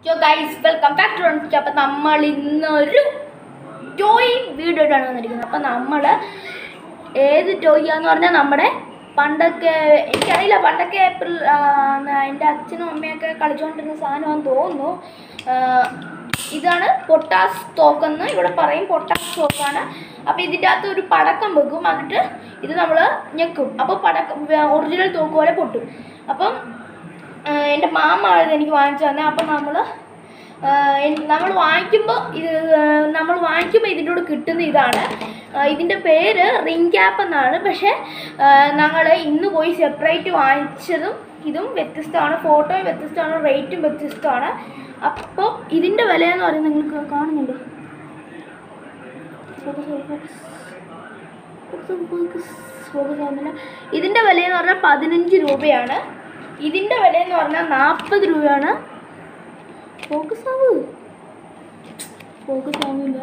യോ guys welcome back to റൺസ്റ്റി അപ്പം നമ്മൾ ഇന്നൊരു ടോയ് വീഡിയോ ആയിട്ടാണ് വന്നിരിക്കുന്നത് അപ്പം നമ്മൾ ഏത് ടോയ്യാന്ന് പറഞ്ഞാൽ നമ്മുടെ പണ്ടൊക്കെ എനിക്കറിയില്ല പണ്ടൊക്കെ പിള്ള- ആ, എൻ്റെ അച്ഛനും അമ്മയൊക്കെ കളിച്ചുകൊണ്ടിരുന്ന സാധനമാണെന്ന് തോന്നുന്നു ആ, ഇതാണ് പൊട്ടാസ് തോക്കെന്ന് ഇവിടെ പറയും പൊട്ടാസ് തോക്കാണ് അപ്പോൾ ഇതിൻ്റെ അകത്ത് ഒരു പടക്കം വെക്കും എന്നിട്ട് ഇത് നമ്മൾ ഞെക്കും അപ്പോൾ പടക്കം ഒറിജിനൽ തോക്ക് പോലെ പൊട്ടും അപ്പം ആഹ് എൻ്റെ മാമ ഇത് എനിക്ക് വാങ്ങിച്ചു തന്നെ അപ്പം നമ്മൾ നമ്മൾ വാങ്ങിക്കുമ്പോൾ ഇത് നമ്മൾ വാങ്ങിക്കുമ്പോൾ ഇതിൻ്റെ കൂടെ കിട്ടുന്ന ഇതാണ് ആഹ് ഇതിൻ്റെ പേര് റിംഗ് ക്യാപ്പ് എന്നാണ് പക്ഷേ ഞങ്ങൾ ഇന്ന് പോയി സെപ്പറേറ്റ് വാങ്ങിച്ചതും ഇതും വ്യത്യസ്തമാണ് ഫോട്ടോയും വ്യത്യസ്തമാണ് റേറ്റും വ്യത്യസ്തമാണ് അപ്പോൾ ഇതിൻ്റെ വില എന്ന് പറയുന്നത് നിങ്ങൾക്ക് കാണുന്നുണ്ടോ Focus, focus. Focus, focus. Focus ആവുന്നില്ല. ഇതിൻ്റെ വില എന്ന് പറഞ്ഞാൽ പതിനഞ്ച് രൂപയാണ് ഇതിൻ്റെ വില എന്ന് പറഞ്ഞാൽ നാൽപ്പത് രൂപയാണ് ഫോക്കസ് ആവൂ ഫോക്കസ് ആവില്ല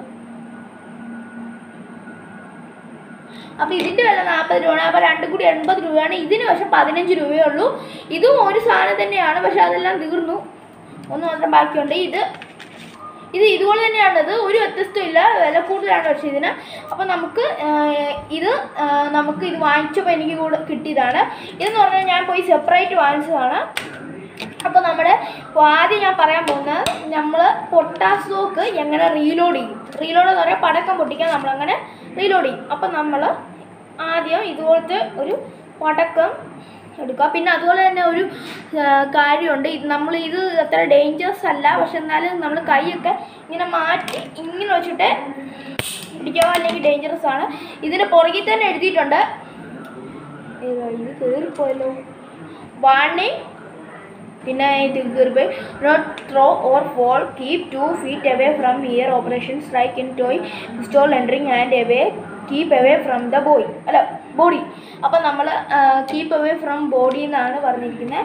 അപ്പോൾ ഇതിൻ്റെ വില നാൽപ്പത് രൂപയാണ് അപ്പോൾ രണ്ടും കൂടി എൺപത് രൂപയാണ് ഇതിന് പക്ഷെ പതിനഞ്ച് രൂപയേ ഉള്ളൂ ഇതും ഒരു സാധനം തന്നെയാണ് പക്ഷെ അതെല്ലാം തീർന്നു ഒന്ന് മാത്രം ബാക്കിയുണ്ട് ഇത് ഇത് ഇതുപോലെ തന്നെയാണ് ഇത് ഒരു വ്യത്യസ്തവും ഇല്ല വില കൂടുതലാണ് പക്ഷേ ഇതിന് അപ്പോൾ നമുക്ക് ആ, ഇത് ആ, നമുക്ക് ഇത് വാങ്ങിച്ചപ്പോൾ എനിക്ക് കൂടെ കിട്ടിയതാണ് ഇതെന്ന് പറഞ്ഞാൽ ഞാൻ പോയി സെപ്പറേറ്റ് വാങ്ങിച്ചതാണ് അപ്പോൾ നമ്മുടെ ഇപ്പോൾ ആദ്യം ഞാൻ പറയാൻ പോകുന്നത് നമ്മൾ പൊട്ടാസ് തോക്ക് എങ്ങനെ റീലോഡ് ചെയ്യും റീലോഡ് എന്ന് പറഞ്ഞാൽ പടക്കം പൊട്ടിക്കാൻ നമ്മളങ്ങനെ റീലോഡ് ചെയ്യും അപ്പം നമ്മൾ ആദ്യം ഇതുപോലത്തെ ഒരു പടക്കം എടുക്കുക പിന്നെ അതുപോലെ തന്നെ ഒരു ആ, കാര്യമുണ്ട് ഇത് നമ്മൾ ഇത് അത്ര ഡേഞ്ചറസ് അല്ല പക്ഷെ എന്നാലും നമ്മൾ കൈയൊക്കെ ഇങ്ങനെ മാറ്റി ഇങ്ങനെ വെച്ചിട്ട് പിടിക്കുക അല്ലെങ്കിൽ ഡേഞ്ചറസ് ആണ് ഇതിന് പുറകിൽ തന്നെ എഴുതിയിട്ടുണ്ട് ഏതാ ഇത് കയറിപ്പോയല്ലോ വാർണിംഗ് പിന്നെ ഇത് കയറിപ്പോയി note throw or fall keep two feet away from ear operation strike in toy stall entering and away keep away from the boy അല്ല ബോഡി അപ്പം നമ്മൾ കീപ്പ് അവേ ഫ്രം ബോഡി എന്നാണ് പറഞ്ഞിരിക്കുന്നത്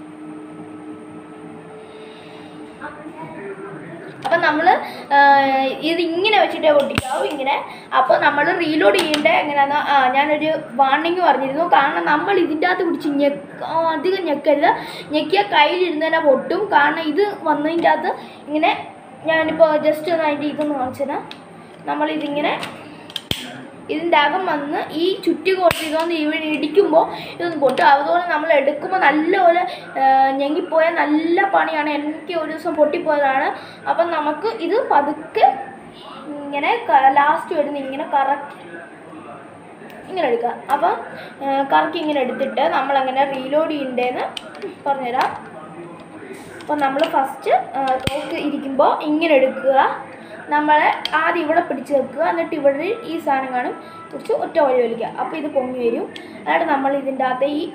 അപ്പം നമ്മൾ ഇത് ഇങ്ങനെ വെച്ചിട്ടേ പൊട്ടിക്കാവൂ ഇങ്ങനെ അപ്പോൾ നമ്മൾ റീലോഡ് ചെയ്യേണ്ടത് എങ്ങനെയാണെന്ന് ആ ഞാനൊരു വാർണിംഗ് പറഞ്ഞിരുന്നു കാരണം നമ്മൾ ഇതിൻ്റെ അകത്ത് പിടിച്ച് ഞെക്ക ആ, അധികം ഞെക്കരുത് ഞെക്കിയ കയ്യിലിരുന്ന് തന്നെ പൊട്ടും കാരണം ഇത് വന്നതിൻ്റെ അകത്ത് ഇങ്ങനെ ഞാനിപ്പോൾ ജസ്റ്റ് ഒന്ന് അതിൻ്റെ ഇതൊന്ന് കാണിച്ചത് നമ്മളിതിങ്ങനെ ഇതിൻ്റെ അകം വന്ന് ഈ ചുറ്റി കൊടുത്ത് ഇതൊന്ന് ഇവിടെ ഇടിക്കുമ്പോൾ ഇതൊന്ന് പൊട്ടും അതുപോലെ നമ്മൾ എടുക്കുമ്പോൾ നല്ലപോലെ ആ, ഞെങ്ങിപ്പോയ നല്ല പണിയാണ് എനിക്ക് ഒരു ദിവസം പൊട്ടിപ്പോയതാണ് അപ്പം നമുക്ക് ഇത് പതുക്കെ ഇങ്ങനെ ലാസ്റ്റ് വരുന്ന ഇങ്ങനെ കറക്റ്റ് ഇങ്ങനെ എടുക്കുക അപ്പം ആ, കറക്കി ഇങ്ങനെ എടുത്തിട്ട് നമ്മളങ്ങനെ റീലോഡ് ചെയ്യണ്ടേന്ന് പറഞ്ഞുതരാം അപ്പോൾ നമ്മൾ ഫസ്റ്റ് തോക്ക് ഇരിക്കുമ്പോൾ ഇങ്ങനെ എടുക്കുക നമ്മളെ ആദ്യം ഇവിടെ പിടിച്ച് വെക്കുക എന്നിട്ട് ഇവിടെ ഈ സാധനം കാണും കുറച്ച് ഒറ്റ വഴി വലിക്കുക അപ്പോൾ ഇത് പൊങ്ങി വരും എന്നിട്ട് നമ്മൾ ഇതിൻ്റെ അകത്ത് ഈ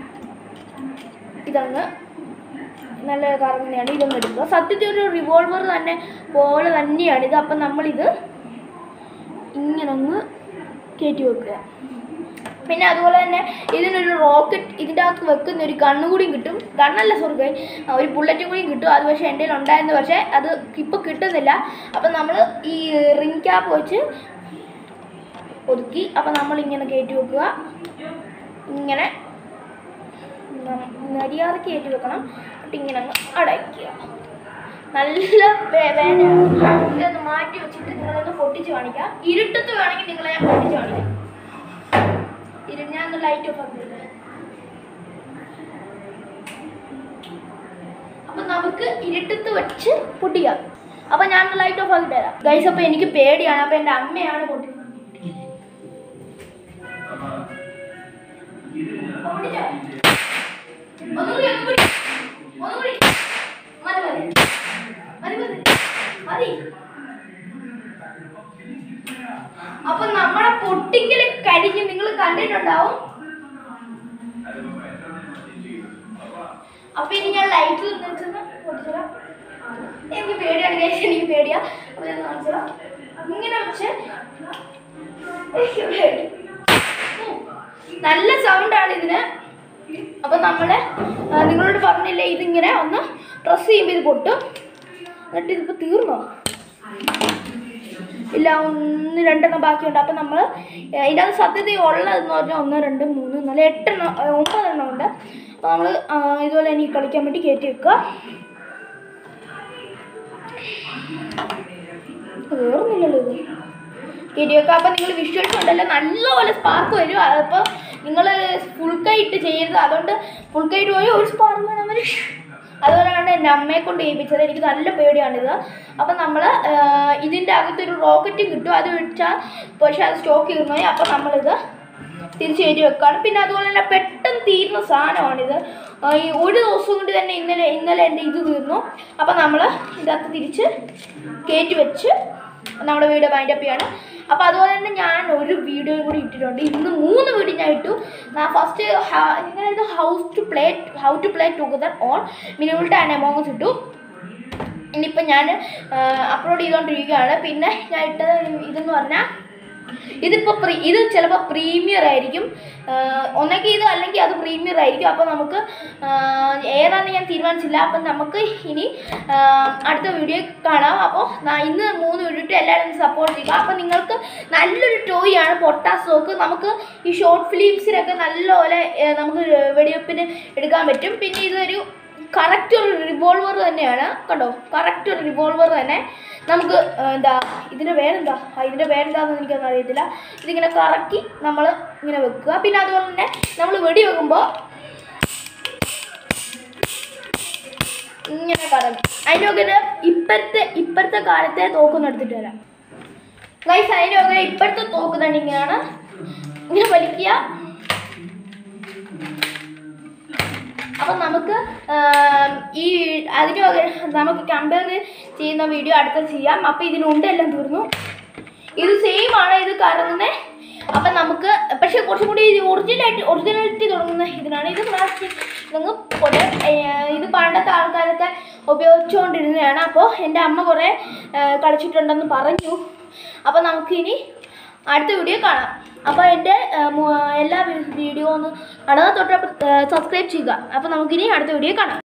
ഇതങ്ങ് നല്ല കറങ്ങുന്നതാണ് ഇതൊന്ന് എടുക്കുക സത്യത്തിൽ ഒരു റിവോൾവർ തന്നെ പോലെ തന്നെയാണ് ഇത് അപ്പം നമ്മളിത് ഇങ്ങനെ ഒന്ന് കയറ്റി വെക്കുക പിന്നെ അതുപോലെ തന്നെ ഇതിനൊരു റോക്കറ്റ് ഇതിൻ്റെ അകത്ത് വെക്കുന്ന ഒരു കണ്ണു കൂടിയും കിട്ടും കണ്ണല്ല സ്വർഗ്ഗ ഒരു ബുള്ളറ്റും കൂടിയും കിട്ടും അത് പക്ഷേ എൻ്റെ ഉണ്ടായിരുന്നു പക്ഷേ അത് ഇപ്പോൾ കിട്ടുന്നില്ല അപ്പം നമ്മൾ ഈ റിംഗ് ക്യാപ്പ് വെച്ച് ഒതുക്കി അപ്പം നമ്മളിങ്ങനെ കയറ്റി വെക്കുക ഇങ്ങനെ മര്യാദക്ക് കയറ്റി വെക്കണം എന്നിട്ട് ഇങ്ങനെ അങ്ങ് അടയ്ക്കുക നല്ല വേ- വേദനയാണ് ഇതൊന്ന് മാറ്റി വെച്ചിട്ട് നിങ്ങളൊന്ന് പൊട്ടിച്ച് കാണിക്കാം ഇരുട്ടത്ത് വേണമെങ്കിൽ നിങ്ങളെ ഞാൻ പൊട്ടിച്ച് കാണിക്കാം ഇരു ഞാൻ ഒന്ന് ലൈറ്റ് ഓഫ് ആക്കി അപ്പൊ നമുക്ക് ഇരുട്ടത്ത് വെച്ച് പൊട്ടിക്കാം അപ്പൊ ഞാൻ ലൈറ്റ് ഓഫ് ആക്കി തരാം ഗൈസ് അപ്പൊ എനിക്ക് പേടിയാണ് അപ്പൊ എന്റെ അമ്മയാണ് പൊട്ടി പൊട്ടിച്ചോ? ഒന്നുകൂടി, ഒന്നുകൂടി. ഒന്നുകൂടി. മതി, മതി. മതി, മതി. മതി. അപ്പൊ നമ്മളെ പൊട്ടിക്കല് കഴിഞ്ഞ് നിങ്ങൾ കണ്ടിട്ടുണ്ടാവും അപ്പൊ ഇനി ഞാൻ ലൈറ്റിൽ നിൽക്കുന്ന പൊട്ടിച്ചതാ എനിക്ക് പേടിയാണ് കേസ് എനിക്ക് പേടിയാ അപ്പൊ ഞാൻ കാണിച്ചതാ ഇങ്ങനെ വെച്ച് എനിക്ക് പേടി. ഉം. നല്ല സൗണ്ടാണ് ഇതിന് അപ്പൊ നമ്മള് ആ, നിങ്ങളോട് പറഞ്ഞില്ലേ ഇതിങ്ങനെ ഒന്ന് പ്രസ് ചെയ്യുമ്പോൾ ഇത് പൊട്ടും എന്നിട്ട് ഇതിപ്പോ തീർന്നോ ഇല്ല ഒന്ന് രണ്ടെണ്ണം ബാക്കിയുണ്ട് അപ്പം നമ്മൾ ഇതിനകത്ത് സത്യത ഉള്ളതെന്ന് പറഞ്ഞാൽ ഒന്ന് രണ്ട് മൂന്ന് നാല് എട്ടെണ്ണം ഏ, ഒമ്പതെണ്ണം ഉണ്ട് അപ്പോൾ നമ്മൾ ഇതുപോലെ എനിക്ക് കളിക്കാൻ വേണ്ടി കയറ്റി വെക്കുക വേറൊന്നുമില്ലല്ലോ ഇത് കിരിയൊക്കെ അപ്പം നിങ്ങൾ വിഷ്വൽസ് ഉണ്ടല്ലോ നല്ലപോലെ സ്പാർക്ക് വരും അപ്പോൾ നിങ്ങൾ ഫുൾ കൈ ഇട്ട് ചെയ്യരുത് അതുകൊണ്ട് ഫുൾ കൈ ഇട്ട് പോയി ഒരു സ്പാർക്ക് വേണം അതുപോലെയാണ് എൻ്റെ അമ്മയെ കൊണ്ട് ചെയ്യിപ്പിച്ചത് എനിക്ക് നല്ല പേടിയാണിത് അപ്പം നമ്മൾ ഇതിൻ്റെ അകത്തൊരു റോക്കറ്റ് കിട്ടും അത് വെച്ചാൽ പക്ഷേ അത് സ്റ്റോക്ക് ചെയ്യുന്നതായി അപ്പം നമ്മളിത് തിരിച്ച് കയറ്റി വെക്കുകയാണ് പിന്നെ അതുപോലെ തന്നെ പെട്ടെന്ന് തീരുന്ന സാധനമാണിത് ആ, ഈ ഒരു ദിവസം കൊണ്ട് തന്നെ ഇന്നലെ ഇന്നലെ എൻ്റെ ഇത് തീർന്നു അപ്പം നമ്മൾ ഇതിനകത്ത് തിരിച്ച് കയറ്റി വെച്ച് നമ്മുടെ വീഡിയോ വൈൻഡ് അപ്പ് ചെയ്യാണ് അപ്പോൾ അതുപോലെ തന്നെ ഞാൻ ഒരു വീഡിയോ കൂടി ഇട്ടിട്ടുണ്ട് ഇന്ന് മൂന്ന് വീഡിയോ ഞാൻ ഇട്ടു ഞാൻ ഫസ്റ്റ് ഇങ്ങനെ house to play how to play together on മിനിമൾട്ട് ആൻഡ് എമോങ്ങസ് ഇട്ടു ഇനിയിപ്പോൾ ഞാൻ അപ്ലോഡ് ചെയ്തുകൊണ്ടിരിക്കുകയാണ് പിന്നെ ഞാൻ ഇട്ടത് ഇതെന്ന് പറഞ്ഞാൽ ഇതിപ്പോൾ പ്രീ ഇത് ചിലപ്പോൾ പ്രീമിയർ ആയിരിക്കും ഒന്നെങ്കിൽ ഇത് അല്ലെങ്കിൽ അത് പ്രീമിയർ ആയിരിക്കും അപ്പോൾ നമുക്ക് ആഹ് ഏതാണെന്ന് ഞാൻ തീരുമാനിച്ചില്ല അപ്പം നമുക്ക് ഇനി ആഹ് അടുത്ത വീഡിയോ കാണാം അപ്പോൾ ഇന്ന് മൂന്ന് വീഡിയോ ഇട്ട് എല്ലാവരും സപ്പോർട്ട് ചെയ്യുക അപ്പോൾ നിങ്ങൾക്ക് നല്ലൊരു ടോയ് ആണ് പൊട്ടാസ് സോക്ക് നമുക്ക് ഈ ഷോർട്ട് ഫിലിംസിനൊക്കെ നല്ലപോലെ ഏഹ് നമുക്ക് വെടിവെപ്പിന് എടുക്കാൻ പറ്റും പിന്നെ ഇതൊരു കറക്റ്റ് ഒരു റിവോൾവർ തന്നെയാണ് കണ്ടോ കറക്റ്റ് ഒരു റിവോൾവർ തന്നെ നമുക്ക് ആ, എന്താ ഇതിൻ്റെ പേരെന്താ ആ, ഇതിൻ്റെ പേരെന്താന്ന് എനിക്കൊന്നും അറിയത്തില്ല ഇതിങ്ങനെ കറക്കി നമ്മൾ ഇങ്ങനെ വെക്കുക പിന്നെ അതുപോലെ തന്നെ നമ്മൾ വെടി വെക്കുമ്പോൾ ഇങ്ങനെ കറങ്ങി അതിനൊക്കെ ഇപ്പോഴത്തെ ഇപ്പോഴത്തെ കാലത്തെ തോക്കൊന്ന് എടുത്തിട്ട് വരാം ഗൈസ് അതിനൊക്കെ ഇപ്പോഴത്തെ തോക്ക് തന്നെ ഇങ്ങനെയാണ് ഇങ്ങനെ വലിക്കുക അപ്പം നമുക്ക് ആം, ഈ അതിന് പകരം നമുക്ക് കമ്പയർ ചെയ്യുന്ന വീഡിയോ അടുത്ത ചെയ്യാം അപ്പം ഇതിനുണ്ടെല്ലാം തീർന്നു ഇത് സെയിം ആണ് ഇത് കറങ്ങുന്നത് അപ്പം നമുക്ക് പക്ഷേ കുറച്ചും കൂടി ഒറിജിനലായിട്ട് ഒറിജിനാലിറ്റി തുടങ്ങുന്ന ഇതിനാണ് ഇത് പ്ലാസ്റ്റിക് ഇതങ്ങ് പോലെ ഇത് പണ്ടത്തെ ആൾക്കാരൊക്കെ ഉപയോഗിച്ചുകൊണ്ടിരുന്നതാണ് അപ്പോൾ എൻ്റെ അമ്മ കുറേ ആ, കളിച്ചിട്ടുണ്ടെന്ന് പറഞ്ഞു അപ്പോൾ നമുക്കിനി അടുത്ത വീഡിയോ കാണാം അപ്പോൾ എൻ്റെ ആ, മു- എല്ലാ വീഡിയോ ഒന്ന് കാണുക തൊട്ട് സബ്സ്ക്രൈബ് ചെയ്യുക അപ്പോൾ നമുക്കിനി അടുത്ത വീഡിയോ കാണാം